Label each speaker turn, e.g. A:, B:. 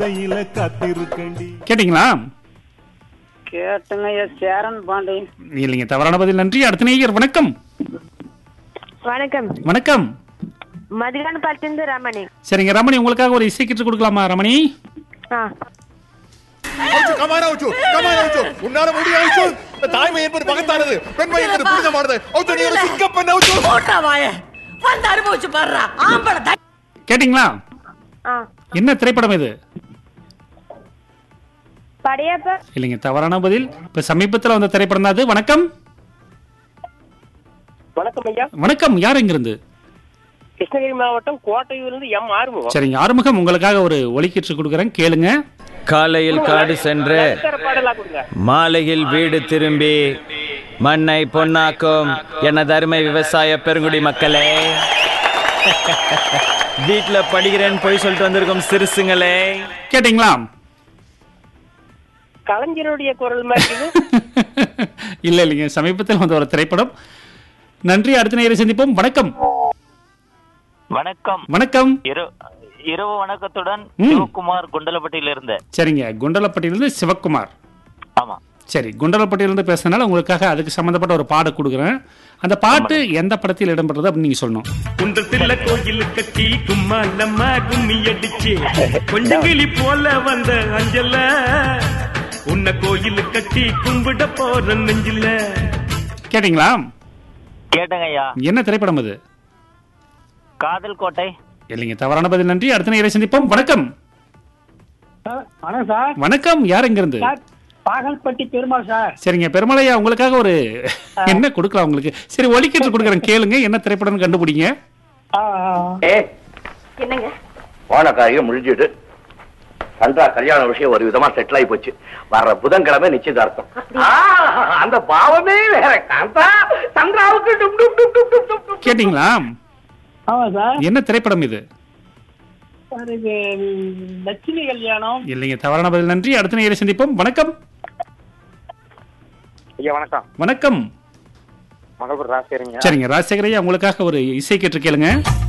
A: கையில காத்திருக்கண்டி
B: கேட்டிங்களா
C: கேட்டுங்க எஸ் சேரன் பாண்டி
B: இல்லைங்க தவறான பதில் நன்றி அடுத்த நேயர் வணக்கம்
D: வணக்கம்
B: வணக்கம்
D: மதியான பார்த்திருந்து ரமணி
B: சரிங்க ரமணி உங்களுக்காக ஒரு இசை கிட்டு கொடுக்கலாமா ரமணி
D: ஆ
E: அவுச்சு, கமான் அவுச்சு, கமான் அவுச்சு. உன்னால முடியும் அவுச்சு. இந்த தாய்மை என்பது பகத்தானது பெண்மை என்பது புனிதமானது அவுச்சு, நீ ஒரு சிங்கப்பெண் அவுச்சு.
F: போட்டா வாய வந்து அனுபவிச்சு பாடுறா ஆம்பளை த-
B: கேட்டிங்களா
D: ஆ
B: என்ன திரைப்படம் இது
D: படையப்ப
B: இல்லைங்க தவறான பதில் இப்ப சமீபத்துல வந்த திரைப்படம் தான் அது வணக்கம்
G: வணக்கம் ஐயா
B: வணக்கம் யார் இங்கிருந்து
G: கிருஷ்ணகிரி மாவட்டம் கோட்டையூர்லேருந்து எம் ஆறுமுகம்
B: சரிங்க ஆறுமுகம் உங்களுக்காக ஒரு ஒலிக்கிட்டு கொடுக்குறேன் கேளுங்க
H: காலையில் காடு சென்று
G: நட்சத்திர பாடலா கொடுங்க
H: மாலையில் வீடு திரும்பி மண்ணை பொன்னாக்கும் எனது அருமை விவசாய பெருங்குடி மக்களே வீட்ல படிக்கிறேன்னு போய் சொல்லிட்டு வந்திருக்கும் சிறுசுங்களே
B: கேட்டிங்களா
G: கலைஞருடைய குரல் மாதிரி இது.
B: இல்ல இல்லைங்க சமீபத்தில் வந்த ஒரு திரைப்படம் நன்றி அடுத்த நேரம் சந்திப்போம் வணக்கம்
I: வணக்கம்
B: வணக்கம்
I: இர- இரவு வணக்கத்துடன்
B: ம்.
I: சிவகுமார் குண்டலப்பட்டியில இருந்த
B: சரிங்க குண்டலப்பட்டியிலிருந்து சிவக்குமார்
I: ஆமா
B: சரி குண்டலப்பட்டியிலிருந்து பேசுறதுனால உங்களுக்காக அதுக்கு சம்பந்தப்பட்ட ஒரு பாட கொடுக்குறேன் அந்த பாட்டு எந்த படத்தில் இடம்பெறது அப்படின்னு நீங்க சொல்லணும்
A: குன்றத்தில கோயில் கட்டி கும்மா நம்ம கும்மி அடிச்சு கொஞ்சம் கிளி போல வந்த அஞ்சல உன்னை கோயில் கட்டி கும்பிட போற நெஞ்சில
B: கேட்டிங்களா
I: கேட்டங்க ஐயா
B: என்ன திரைப்படம் அது
I: காதல் கோட்டை
B: இல்லைங்க தவறான பதில் நன்றி அடுத்த நேரம் சந்திப்போம் வணக்கம்
C: வணக்கம் சார்
B: வணக்கம் யார் இங்கிருந்து
C: சார் பாகல்பட்டி பெருமாள் சார்
B: சரிங்க பெருமலையா உங்களுக்காக ஒரு என்ன கொடுக்கலாம் உங்களுக்கு சரி ஒலிக்கிட்டு கொடுக்குறேன் கேளுங்க என்ன திரைப்படம்னு கண்டுபிடிங்க
C: ஆ, ஆ, ஆ.
D: என்னங்க
J: போன காரியம் முடிஞ்சுட்டு சந்திரா கல்யாண விஷயம் ஒரு விதமா செட்டில் ஆகி போச்சு வர்ற புதன்கிழமை நிச்சயதார்த்தம் ஆ, அந்த பாவமே வேற காந்தா சந்திராவுக்கு டும் டும் டும் டும் டும் டும் டும்.
B: கேட்டிங்களா
C: ஆமா சார்
B: என்ன திரைப்படம் இது
C: சார் இது ம், லட்சுமி கல்யாணம்
B: இல்லைங்க தவறான பதில் நன்றி அடுத்த நேரம் சந்திப்போம் வணக்கம்
G: ஐயா வணக்கம்
B: வணக்கம்
G: மகளூர் ராசியருங்க
B: சரிங்க ராஜசேகரையா உங்களுக்காக ஒரு இசை கேட்டு கேளுங்க